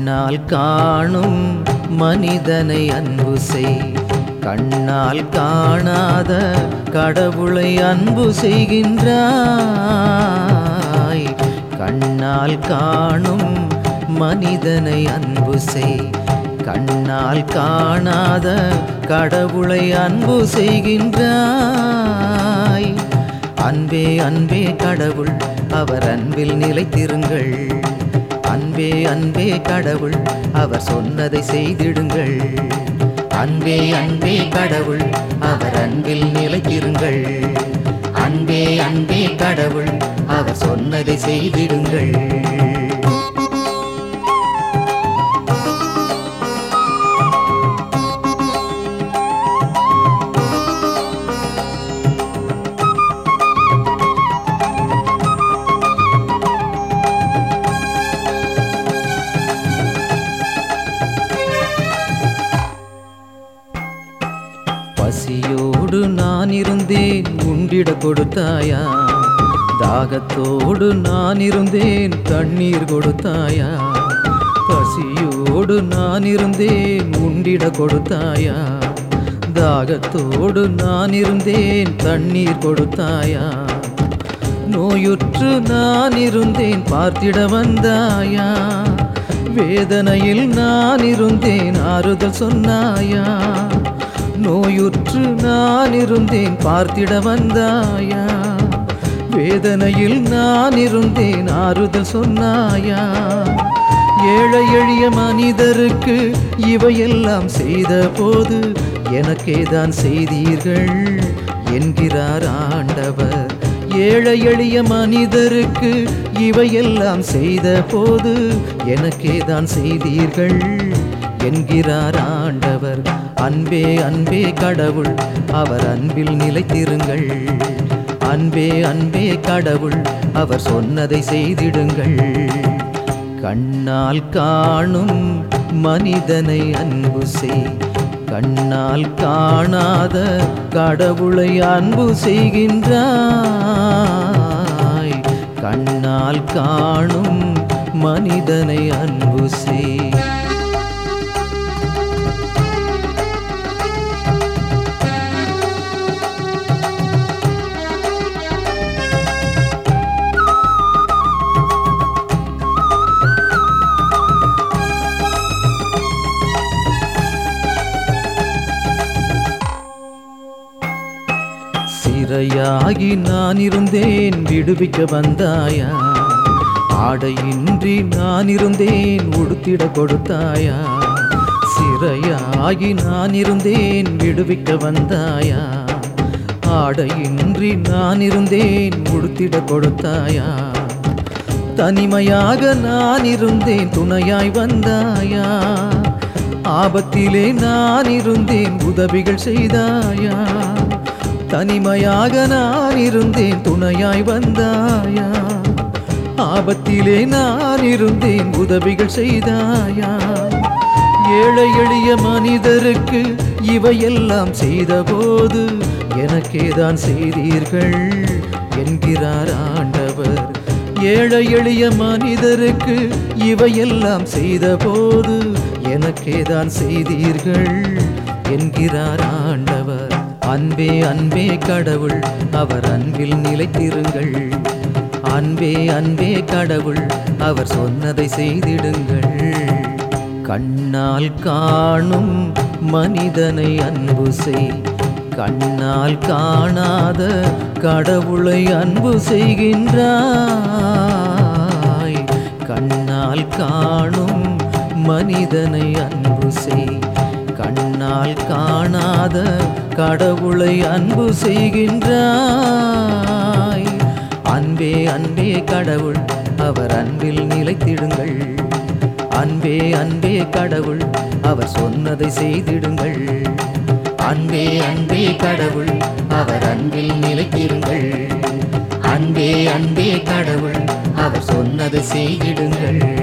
கண்ணால் காணும் மனிதனை அன்பு செய் கண்ணால் காணாத கடவுளை அன்பு செய்கின்றாய் கண்ணால் காணும் மனிதனை அன்பு செய் கண்ணால் காணாத கடவுளை அன்பு செய்கின்றாய் அன்பே அன்பே கடவுள் அவர் அன்பில் நிலைத்திருங்கள் அன்பே அன்பே கடவுள் அவர் சொன்னதை செய்திடுங்கள் அன்பே அன்பே கடவுள் அவர் அன்பில் நிலைத்திருங்கள் அன்பே அன்பே கடவுள் அவர் சொன்னதை செய்திடுங்கள் பசியோடு நான் இருந்தேன் உண்டிட கொடுத்தாயா தாகத்தோடு நான் இருந்தேன் தண்ணீர் கொடுத்தாயா பசியோடு நான் இருந்தேன் உண்டிட கொடுத்தாயா தாகத்தோடு நான் இருந்தேன் தண்ணீர் கொடுத்தாயா நோயுற்று நான் இருந்தேன் பார்த்திட வந்தாயா வேதனையில் நான் இருந்தேன் ஆறுதல் சொன்னாயா நோயுற்று நான் இருந்தேன் பார்த்திட வந்தாயா வேதனையில் நான் இருந்தேன் ஆறுதல் சொன்னாயா ஏழை எளிய மனிதருக்கு இவையெல்லாம் செய்த போது எனக்கேதான் செய்தீர்கள் என்கிறார் ஆண்டவர் ஏழை எளிய மனிதருக்கு இவையெல்லாம் செய்த போது எனக்கேதான் செய்தீர்கள் என்கிறார் ஆண்டவர் அன்பே அன்பே கடவுள் அவர் அன்பில் நிலைத்திருங்கள் அன்பே அன்பே கடவுள் அவர் சொன்னதை செய்திடுங்கள் கண்ணால் காணும் மனிதனை அன்பு செய் கண்ணால் காணாத கடவுளை அன்பு செய்கின்றாய் கண்ணால் காணும் மனிதனை அன்பு செய் சிறையாகி நான் இருந்தேன் விடுவிக்க வந்தாயா ஆடையின்றி நான் இருந்தேன் உடுத்திட கொடுத்தாயா சிறையாகி நான் இருந்தேன் விடுவிக்க வந்தாயா ஆடையின்றி நான் இருந்தேன் உடுத்திட கொடுத்தாயா தனிமையாக நான் இருந்தேன் துணையாய் வந்தாயா ஆபத்திலே நான் இருந்தேன் உதவிகள் செய்தாயா தனிமையாக நான் இருந்தேன் துணையாய் வந்தாயா ஆபத்திலே நான் இருந்தேன் உதவிகள் செய்தாயா ஏழை எளிய மனிதருக்கு இவையெல்லாம் செய்தபோது எனக்கேதான் செய்தீர்கள் என்கிறார் ஆண்டவர் ஏழை எளிய மனிதருக்கு இவையெல்லாம் செய்தபோது எனக்கேதான் செய்தீர்கள் என்கிறார் ஆண்டவர் அன்பே அன்பே கடவுள் அவர் அன்பில் நிலைத்திருங்கள் அன்பே அன்பே கடவுள் அவர் சொன்னதை செய்திடுங்கள் கண்ணால் காணும் மனிதனை அன்பு செய் கண்ணால் காணாத கடவுளை அன்பு செய்கின்றாய் கண்ணால் காணும் மனிதனை அன்பு செய் கண்ணால் காணாத கடவுளை அன்பு செய்கின்றாய் அன்பே அன்பே கடவுள் அவர் அன்பில் நிலைத்திடுங்கள் அன்பே அன்பே கடவுள் அவர் சொன்னதை செய்திடுங்கள் அன்பே அன்பே கடவுள் அவர் அன்பில் நிலைத்திருங்கள் அன்பே அன்பே கடவுள் அவர் சொன்னதை செய்திடுங்கள்